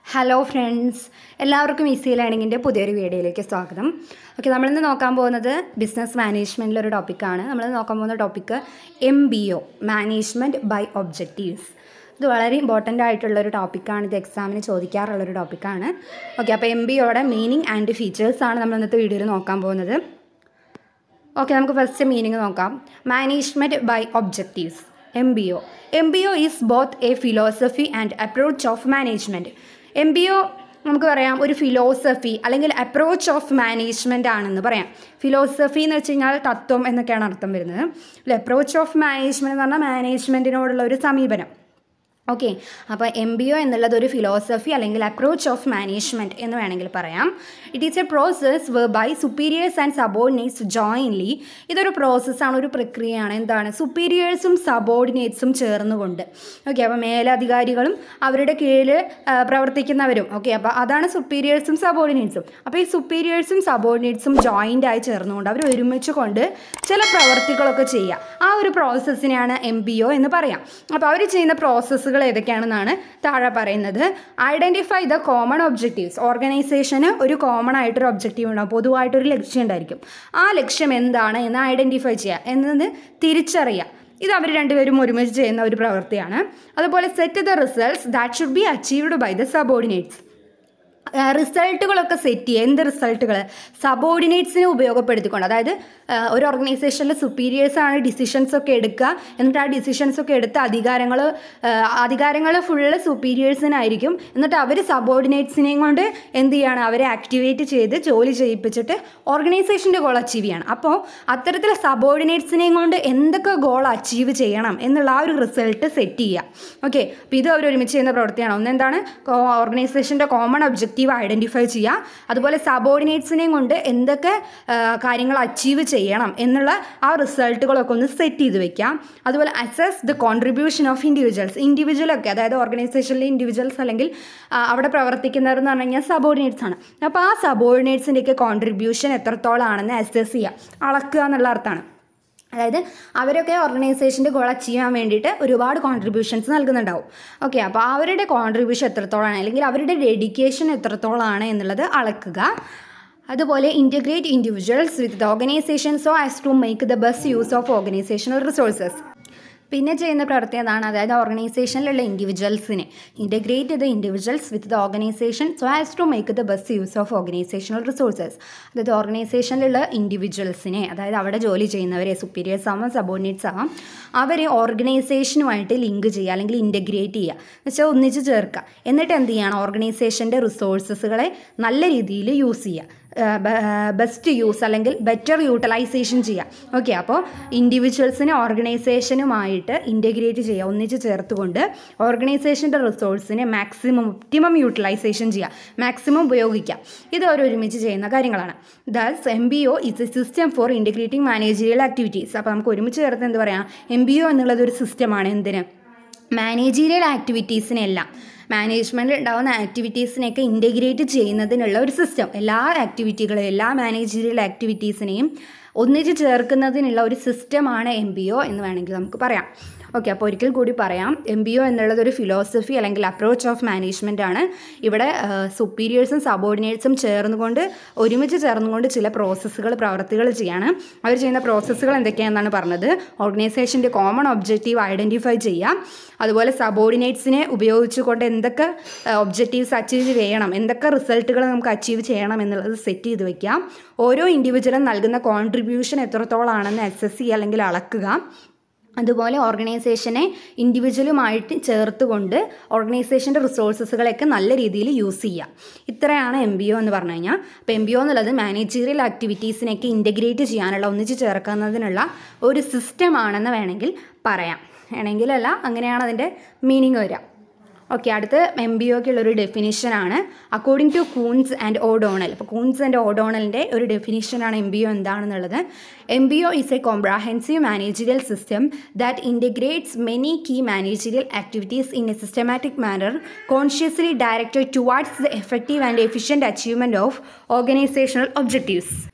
hello friends എല്ലാവർക്കും easy ലേണിങ്ങിൻ്റെ പുതിയൊരു വീഡിയോയിലേക്ക് സ്വാഗതം ഓക്കെ നമ്മളിന്ന് നോക്കാൻ പോകുന്നത് ബിസിനസ് മാനേജ്മെൻറ്റിലൊരു ടോപ്പിക്കാണ് നമ്മൾ നോക്കാൻ പോകുന്ന topic M B O management by objectives ഇത് വളരെ ഇമ്പോർട്ടൻ്റ് ആയിട്ടുള്ളൊരു ടോപ്പിക്കാണ് ഇത് എക്സാമിന് ചോദിക്കാറുള്ളൊരു ടോപ്പിക്കാണ് ഓക്കെ അപ്പോൾ എം ബി ഒയുടെ മീനിങ് ആൻഡ് ഫീച്ചേഴ്സാണ് നമ്മൾ ഇന്നത്തെ വീഡിയോയിൽ നോക്കാൻ പോകുന്നത് ഓക്കെ നമുക്ക് ഫസ്റ്റ് മീനിങ് നോക്കാം management by objectives M B O M B O is both a philosophy and approach of management M B O നമുക്ക് പറയാം ഒരു ഫിലോസഫി അല്ലെങ്കിൽ അപ്രോച്ച് ഓഫ് മാനേജ്മെൻ്റ് ആണെന്ന് പറയാം ഫിലോസഫി എന്ന് വെച്ച് കഴിഞ്ഞാൽ തത്വം എന്നൊക്കെയാണ് അർത്ഥം വരുന്നത് അല്ലെ അപ്രോച്ച് ഓഫ് മാനേജ്മെൻറ്റ് എന്ന് പറഞ്ഞാൽ മാനേജ്മെൻറ്റിനോടുള്ള ഒരു സമീപനം ഓക്കെ അപ്പോൾ എം ബി ഒ എന്നുള്ളത് ഒരു ഫിലോസഫി അല്ലെങ്കിൽ അപ്രോച്ച് ഓഫ് മാനേജ്മെൻറ്റ് എന്ന് വേണമെങ്കിൽ പറയാം it is a process way by superiors and subordinates jointly ഇതൊരു പ്രോസസ്സാണ് ഒരു പ്രക്രിയയാണ് എന്താണ് സുപ്പീരിയേഴ്സും സബോർഡിനേറ്റ്സും ചേർന്നുകൊണ്ട് ഓക്കെ അപ്പോൾ മേലധികാരികളും അവരുടെ കീഴിൽ ആ, പ്രവർത്തിക്കുന്നവരും ഓക്കെ അപ്പോൾ അതാണ് സുപ്പീരിയേഴ്സും സബോർഡിനേറ്റ്സും അപ്പോൾ ഈ സുപ്പീരിയേഴ്സും സബോർഡിനേറ്റ്സും ജോയിൻ്റ് ആയി ചേർന്നുകൊണ്ട് അവർ ഒരുമിച്ച് കൊണ്ട് ചില പ്രവർത്തികളൊക്കെ ചെയ്യുക ആ ഒരു പ്രോസസ്സിനെയാണ് എം ബി ഒ എന്ന് പറയാം അപ്പോൾ അവർ ചെയ്യുന്ന പ്രോസസ്സുകൾ ഏതൊക്കെയാണെന്നാണ് താഴെ പറയുന്നത് ഐഡൻറ്റിഫൈ ദ കോമൺ ഒബ്ജക്റ്റീവ്സ് ഓർഗനൈസേഷന് ഒരു കോമൺ ആയിട്ടൊരു ഒബ്ജക്റ്റീവ് ഉണ്ടാവും പൊതുവായിട്ടൊരു ലക്ഷ്യം ഉണ്ടായിരിക്കും ആ ലക്ഷ്യം എന്താണ് എന്ന് ഐഡൻറ്റിഫൈ ചെയ്യുക എന്നത് തിരിച്ചറിയുക ഇത് അവർ രണ്ടുപേരും ഒരുമിച്ച് ചെയ്യുന്ന ഒരു പ്രവൃത്തിയാണ് അതുപോലെ set the results that should be achieved by the subordinates റിസൾട്ടുകളൊക്കെ സെറ്റ് ചെയ്യുക എന്ത് റിസൾട്ടുകൾ സബോർഡിനേറ്റ്സിനെ ഉപയോഗപ്പെടുത്തിക്കൊണ്ട് അതായത് ആ, ഒരു ഓർഗനൈസേഷനിലെ സുപ്പീരിയേഴ്സാണ് ഡിസിഷൻസ് ഒക്കെ എടുക്കുക എന്നിട്ട് ആ ഡിസിഷൻസ് ഒക്കെ എടുത്ത് അധികാരങ്ങൾ അധികാരങ്ങൾ ഫുള്ള് സുപ്പീരിയേഴ്സിനായിരിക്കും എന്നിട്ട് അവർ സബോർഡിനേറ്റ്സിനെയും കൊണ്ട് എന്ത് ചെയ്യാണ് അവരെ ആക്ടിവേറ്റ് ചെയ്ത് ജോലി ചെയ്യിപ്പിച്ചിട്ട് ഓർഗനൈസേഷൻ്റെ ഗോൾ അച്ചീവ് ചെയ്യണം അപ്പോൾ അത്തരത്തിൽ സബോർഡിനേറ്റ്സിനെയും കൊണ്ട് എന്തൊക്കെ ഗോൾ അച്ചീവ് ചെയ്യണം എന്നുള്ള ആ ഒരു റിസൾട്ട് സെറ്റ് ചെയ്യുക ഓക്കെ അപ്പോൾ ഇത് അവർ ഒരുമിച്ച് ചെയ്യുന്ന പ്രവൃത്തിയാണ് ഒന്നെന്താണ് ഓർഗനൈസേഷൻ്റെ കോമൺ ഒബ്ജക്റ്റീവ് ഐഡൻറ്റിഫൈ ചെയ്യുക അതുപോലെ സബോർഡിനേറ്റ്സിനെയും കൊണ്ട് എന്തൊക്കെ ആ, കാര്യങ്ങൾ അച്ചീവ് ചെയ്യണം എന്നുള്ള ആ റിസൾട്ടുകളൊക്കെ ഒന്ന് സെറ്റ് ചെയ്ത് വെക്കാം അതുപോലെ assess the contribution of individuals ഇൻഡിവിജ്വലൊക്കെ അതായത് ഓർഗനൈസേഷനിലെ ഇൻഡിവിജ്വൽസ് അല്ലെങ്കിൽ ആ, അവിടെ പ്രവർത്തിക്കുന്നവർ എന്ന് പറഞ്ഞു കഴിഞ്ഞാൽ സബോർഡിനേറ്റ്സ് ആണ് അപ്പോൾ ആ സബോർഡിനേറ്റ്സിൻ്റെയൊക്കെ കോൺട്രിബ്യൂഷൻ എത്രത്തോളമാണെന്ന് അസസ് ചെയ്യുക അളക്കുക എന്നുള്ള അർത്ഥമാണ് അതായത് അവരൊക്കെ ഓർഗനൈസേഷൻ്റെ ഗോൾ അച്ചീവ് ചെയ്യാൻ വേണ്ടിയിട്ട് ഒരുപാട് കോൺട്രിബ്യൂഷൻസ് നൽകുന്നുണ്ടാവും ഓക്കെ അപ്പോൾ അവരുടെ കോൺട്രിബ്യൂഷൻ എത്രത്തോളമാണ് അല്ലെങ്കിൽ അവരുടെ ഡെഡിക്കേഷൻ എത്രത്തോളമാണ് എന്നുള്ളത് അളക്കുക അതുപോലെ integrate individuals with the organisation so as to make the best use of organisational resources പിന്നെ ചെയ്യുന്ന പ്രവൃത്തി അതാണ് അതായത് ഓർഗനൈസേഷനിലുള്ള ഇൻഡിവിജ്വൽസിനെ integrate the individuals with the organisation so as to make the best use of organisational resources അതായത് ഓർഗനൈസേഷനിലുള്ള ഇൻഡിവിജ്വൽസിനെ അതായത് അവിടെ ജോലി ചെയ്യുന്നവരെ സുപ്പീരിയേഴ്സ് ആവാം സബോർഡിനേറ്റ്സ് ആവാം അവരെ ഓർഗനൈസേഷനുമായിട്ട് ലിങ്ക് ചെയ്യുക അല്ലെങ്കിൽ ഇൻറ്റഗ്രേറ്റ് ചെയ്യുക എന്ന് വെച്ചാൽ ഒന്നിച്ച് ചേർക്കുക എന്നിട്ട് എന്ത് ചെയ്യണം ഓർഗനൈസേഷൻ്റെ റിസോഴ്സസുകളെ നല്ല രീതിയിൽ യൂസ് ചെയ്യുക ബെസ്റ്റ് യൂസ് അല്ലെങ്കിൽ ബെറ്റർ യൂട്ടിലൈസേഷൻ ചെയ്യാം ഓക്കെ അപ്പോൾ ഇൻഡിവിജ്വൽസിനെ ഓർഗനൈസേഷനുമായിട്ട് ഇൻറ്റഗ്രേറ്റ് ചെയ്യുക ഒന്നിച്ച് ചേർത്തുകൊണ്ട് ഓർഗനൈസേഷൻ്റെ റിസോഴ്സിനെ മാക്സിമം ഒപ്റ്റിമം യൂട്ടിലൈസേഷൻ ചെയ്യുക മാക്സിമം ഉപയോഗിക്കാം ഇത് അവർ ഒരുമിച്ച് ചെയ്യുന്ന കാര്യങ്ങളാണ് thus M B O is a system for integrating managerial activities അപ്പോൾ നമുക്ക് ഒരുമിച്ച് ചേർത്ത് എന്ത് പറയാം എം ബി ഒ എന്നുള്ളത് ഒരു സിസ്റ്റമാണ് എന്തിന് മാനേജീരിയൽ ആക്ടിവിറ്റീസിനെല്ലാം മാനേജ്മെൻറ്റിൽ ഉണ്ടാകുന്ന ആക്ടിവിറ്റീസിനെയൊക്കെ ഇൻറ്റഗ്രേറ്റ് ചെയ്യുന്നതിനുള്ള ഒരു സിസ്റ്റം എല്ലാ ആക്ടിവിറ്റികളും എല്ലാ മാനേജീരിയൽ ആക്ടിവിറ്റീസിനെയും ഒന്നിച്ച് ചേർക്കുന്നതിനുള്ള ഒരു സിസ്റ്റമാണ് എം ബി ഒ എന്ന് വേണമെങ്കിൽ നമുക്ക് പറയാം ഓക്കെ അപ്പോൾ ഒരിക്കൽ കൂടി പറയാം എം ബി ഒ എന്നുള്ളത് ഒരു ഫിലോസഫി അല്ലെങ്കിൽ അപ്രോച്ച് ഓഫ് മാനേജ്മെൻ്റ് ആണ് ഇവിടെ സുപ്പീരിയേഴ്സും സബോർഡിനേറ്റ്സും ചേർന്നുകൊണ്ട് ഒരുമിച്ച് ചേർന്നുകൊണ്ട് ചില പ്രോസസ്സുകൾ പ്രവർത്തികൾ ചെയ്യാണ് അവർ ചെയ്യുന്ന പ്രോസസ്സുകൾ എന്തൊക്കെയാണെന്നാണ് പറഞ്ഞത് ഓർഗനൈസേഷൻ്റെ കോമൺ ഒബ്ജക്റ്റീവ് ഐഡൻറ്റിഫൈ ചെയ്യാം അതുപോലെ സബോർഡിനേറ്റ്സിനെ ഉപയോഗിച്ചുകൊണ്ട് എന്തൊക്കെ ഒബ്ജക്റ്റീവ്സ് അച്ചീവ് ചെയ്യണം എന്തൊക്കെ റിസൾട്ടുകൾ നമുക്ക് അച്ചീവ് ചെയ്യണം എന്നുള്ളത് സെറ്റ് ചെയ്ത് വെക്കാം ഓരോ ഇൻഡിവിജ്വലും നൽകുന്ന കോൺട്രിബ്യൂഷൻ എത്രത്തോളാണെന്ന് അസസ് ചെയ്യുക അല്ലെങ്കിൽ അളക്കുക അതുപോലെ ഓർഗനൈസേഷനെ ഇൻഡിവിജ്വലുമായിട്ട് ചേർത്തുകൊണ്ട് ഓർഗനൈസേഷൻ്റെ റിസോഴ്സസുകളെയൊക്കെ നല്ല രീതിയിൽ യൂസ് ചെയ്യാം ഇത്രയാണ് എം ബി ഒ എന്ന് പറഞ്ഞു കഴിഞ്ഞാൽ അപ്പോൾ എം ബി ഒ എന്നുള്ളത് മാനേജീരിയൽ ആക്ടിവിറ്റീസിനെയൊക്കെ ഇൻറ്റഗ്രേറ്റ് ചെയ്യാനുള്ള ഒന്നിച്ച് ചേർക്കുന്നതിനുള്ള ഒരു സിസ്റ്റമാണെന്ന് വേണമെങ്കിൽ പറയാം വേണമെങ്കിലല്ല അങ്ങനെയാണ് അതിൻ്റെ മീനിങ് വരിക ഓക്കെ അടുത്ത് എം ബി ഒക്കുള്ളൊരു ഡെഫിനിഷനാണ് according to Koontz and O'Donnell അപ്പോൾ കൂൺസ് ആൻഡ് ഓഡോണലിൻ്റെ ഒരു ഡെഫിനിഷനാണ് എം ബി ഒ എന്താണെന്നുള്ളത് M B O is a comprehensive managerial system that integrates many key managerial activities in a systematic manner consciously directed towards the effective and efficient achievement of organisational objectives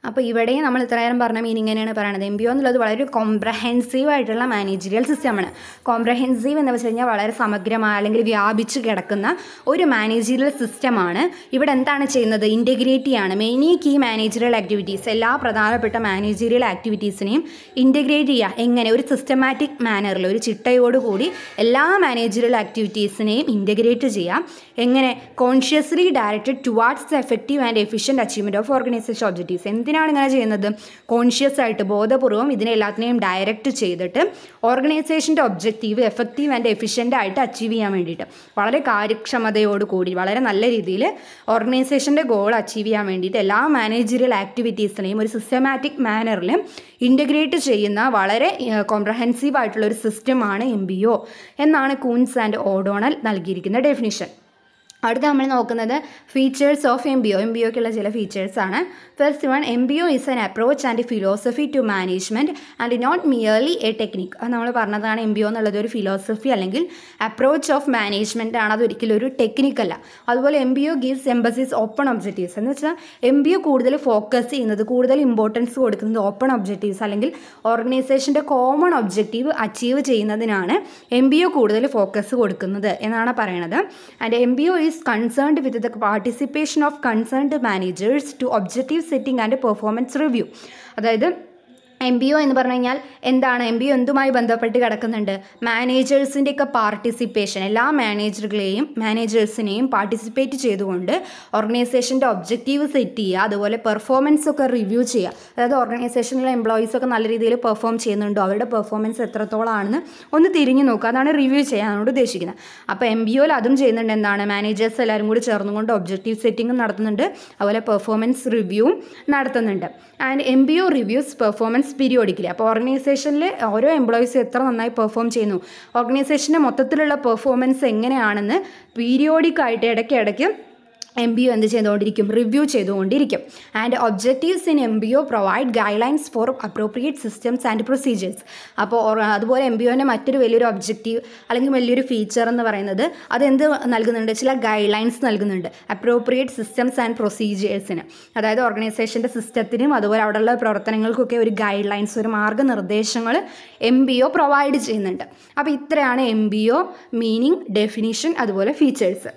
അപ്പോൾ ഇവിടെയും നമ്മൾ ഇത്രയേരം പറഞ്ഞ meaning തന്നെയാണ് പറയുന്നത് M B O എന്നുള്ളത് വളരെ comprehensive ആയിട്ടുള്ള managerial സിസ്റ്റമാണ് കോംപ്രഹെൻസീവ് എന്ന് വെച്ച് കഴിഞ്ഞാൽ വളരെ സമഗ്രമായ അല്ലെങ്കിൽ വ്യാപിച്ച് കിടക്കുന്ന ഒരു മാനേജറിയൽ സിസ്റ്റമാണ് ഇവിടെ എന്താണ് ചെയ്യുന്നത് ഇൻറ്റഗ്രേറ്റ് ചെയ്യാണ് മെയിൻലി കീ മാനേജറിയൽ ആക്ടിവിറ്റീസ് എല്ലാ പ്രധാനപ്പെട്ട മാനേജറിയൽ ആക്ടിവിറ്റീസിനെയും ഇൻറ്റഗ്രേറ്റ് ചെയ്യുക എങ്ങനെ ഒരു സിസ്റ്റമാറ്റിക് മാനറിൽ ഒരു ചിട്ടയോടുകൂടി എല്ലാ മാനേജറിയൽ ആക്ടിവിറ്റീസിനെയും ഇൻറ്റഗ്രേറ്റ് ചെയ്യാം എങ്ങനെ consciously directed towards the effective and efficient achievement of organisation objectives എന്തിനാണ് ഇങ്ങനെ ചെയ്യുന്നത് കോൺഷ്യസ് ആയിട്ട് ബോധപൂർവ്വം ഇതിനെ എല്ലാത്തിനെയും ഡയറക്റ്റ് ചെയ്തിട്ട് ഓർഗനൈസേഷൻ്റെ ഒബ്ജക്റ്റീവ് എഫക്റ്റീവ് ആൻഡ് എഫിഷ്യൻ്റ് ആയിട്ട് അച്ചീവ് ചെയ്യാൻ വേണ്ടിയിട്ട് വളരെ കാര്യക്ഷമതയോട് കൂടി വളരെ നല്ല രീതിയിൽ ഓർഗനൈസേഷൻ്റെ ഗോൾ അച്ചീവ് ചെയ്യാൻ വേണ്ടിയിട്ട് എല്ലാ മാനേജറിയൽ ആക്ടിവിറ്റീസിനെയും ഒരു സിസ്റ്റമാറ്റിക് മാനറിൽ ഇൻറ്റഗ്രേറ്റ് ചെയ്യുന്ന വളരെ കോംപ്രഹെൻസീവ് ആയിട്ടുള്ള ഒരു സിസ്റ്റമാണ് എം ബി ഒ എന്നാണ് കൂൻസ് ആൻഡ് ഓഡോണൽ നൽകിയിരിക്കുന്ന ഡെഫിനിഷൻ അടുത്ത നമ്മൾ നോക്കുന്നത് features of M B O M B ഒക്കുള്ള ചില ഫീച്ചേഴ്സ് ആണ് first one M B O is an approach and philosophy to management and not merely a technique അത് നമ്മൾ പറഞ്ഞതാണ് എം ബി ഒ എന്നുള്ളത് ഒരു ഫിലോസഫി അല്ലെങ്കിൽ അപ്രോച്ച് ഓഫ് മാനേജ്മെൻറ്റ് ആണ് അതൊരിക്കലും ഒരു ടെക്നിക്കല്ല അതുപോലെ M B O gives emphasis open objectives എന്ന് വെച്ചാൽ എം ബി ഒ കൂടുതൽ ഫോക്കസ് ചെയ്യുന്നത് കൂടുതൽ ഇമ്പോർട്ടൻസ് കൊടുക്കുന്നത് ഓപ്പൺ ഒബ്ജക്റ്റീവ്സ് അല്ലെങ്കിൽ ഓർഗനൈസേഷൻ്റെ കോമൺ ഒബ്ജക്റ്റീവ് അച്ചീവ് ചെയ്യുന്നതിനാണ് എം ബി ഒ കൂടുതൽ ഫോക്കസ് കൊടുക്കുന്നത് എന്നാണ് പറയണത് and M B O is concerned with the participation of concerned managers to objective setting and performance review അതായത് എം ബി ഒ എന്ന് പറഞ്ഞു കഴിഞ്ഞാൽ എന്താണ് എം ബി ഒ എന്തുമായി ബന്ധപ്പെട്ട് കിടക്കുന്നുണ്ട് മാനേജേഴ്സിൻ്റെയൊക്കെ പാർട്ടിസിപ്പേഷൻ എല്ലാ മാനേജറുകളെയും മാനേജേഴ്സിനെയും പാർട്ടിസിപ്പേറ്റ് ചെയ്തുകൊണ്ട് ഓർഗനൈസേഷൻ്റെ ഒബ്ജക്റ്റീവ് സെറ്റ് ചെയ്യുക അതുപോലെ പെർഫോമൻസ് ഒക്കെ റിവ്യൂ ചെയ്യുക അതായത് ഓർഗനൈസേഷനിലെ എംപ്ലോയീസ് ഒക്കെ നല്ല രീതിയിൽ പെർഫോം ചെയ്യുന്നുണ്ടോ അവരുടെ പെർഫോമൻസ് എത്രത്തോളമാണെന്ന് ഒന്ന് തിരിഞ്ഞു നോക്കുക അതാണ് റിവ്യൂ ചെയ്യാനോട് ഉദ്ദേശിക്കുന്നത് അപ്പോൾ എം ബി ഒയിൽ അതും ചെയ്യുന്നുണ്ട് എന്താണ് മാനേജേഴ്സ് എല്ലാവരും കൂടി ചേർന്നുകൊണ്ട് ഒബ്ജക്റ്റീവ് സെറ്റിംഗും നടത്തുന്നുണ്ട് അതുപോലെ പെർഫോമൻസ് റിവ്യൂവും നടത്തുന്നുണ്ട് and M B O reviews performance periodically അപ്പോൾ ഓർഗനൈസേഷനിൽ ഓരോ എംപ്ലോയീസ് എത്ര നന്നായി പെർഫോം ചെയ്യുന്നു ഓർഗനൈസേഷൻ്റെ മൊത്തത്തിലുള്ള പെർഫോമൻസ് എങ്ങനെയാണെന്ന് പീരിയോഡിക് ആയിട്ട് ഇടയ്ക്ക് ഇടയ്ക്ക് എം ബി ഒ എന്ത് ചെയ്തുകൊണ്ടിരിക്കും റിവ്യൂ ചെയ്തുകൊണ്ടിരിക്കും and objectives in M B O provide guidelines for appropriate systems and procedures അപ്പോൾ അതുപോലെ എം ബി ഒൻ്റെ മറ്റൊരു വലിയൊരു ഒബ്ജക്റ്റീവ് അല്ലെങ്കിൽ വലിയൊരു ഫീച്ചർ എന്ന് പറയുന്നത് അതെന്ത് നൽകുന്നുണ്ട് ചില ഗൈഡ് ലൈൻസ് നൽകുന്നുണ്ട് അപ്രോപ്രിയേറ്റ് സിസ്റ്റംസ് ആൻഡ് പ്രൊസീജിയേഴ്സിന് അതായത് ഓർഗനൈസേഷൻ്റെ സിസ്റ്റത്തിനും അതുപോലെ അവിടെയുള്ള പ്രവർത്തനങ്ങൾക്കൊക്കെ ഒരു ഗൈഡ് ലൈൻസ് ഒരു മാർഗ്ഗനിർദ്ദേശങ്ങൾ എം ബി ഒ പ്രൊവൈഡ് ചെയ്യുന്നുണ്ട് അപ്പോൾ ഇത്രയാണ് M B O meaning definition അതുപോലെ ഫീച്ചേഴ്സ്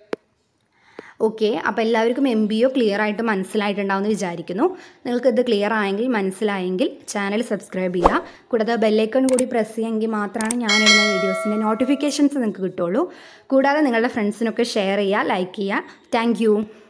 ഓക്കെ അപ്പോൾ എല്ലാവർക്കും എം ബി ഒ ക്ലിയർ ആയിട്ട് മനസ്സിലായിട്ടുണ്ടാവുമെന്ന് വിചാരിക്കുന്നു നിങ്ങൾക്ക് ഇത് ക്ലിയർ ആയെങ്കിൽ മനസ്സിലായെങ്കിൽ ചാനൽ സബ്സ്ക്രൈബ് ചെയ്യുക കൂടാതെ ബെല്ലൈക്കൺ കൂടി പ്രസ് ചെയ്യുമെങ്കിൽ മാത്രമാണ് ഞാനിടുന്ന വീഡിയോസിൻ്റെ നോട്ടിഫിക്കേഷൻസ് നിങ്ങൾക്ക് കിട്ടുള്ളൂ കൂടാതെ നിങ്ങളുടെ ഫ്രണ്ട്സിനൊക്കെ ഷെയർ ചെയ്യുക ലൈക്ക് ചെയ്യുക താങ്ക്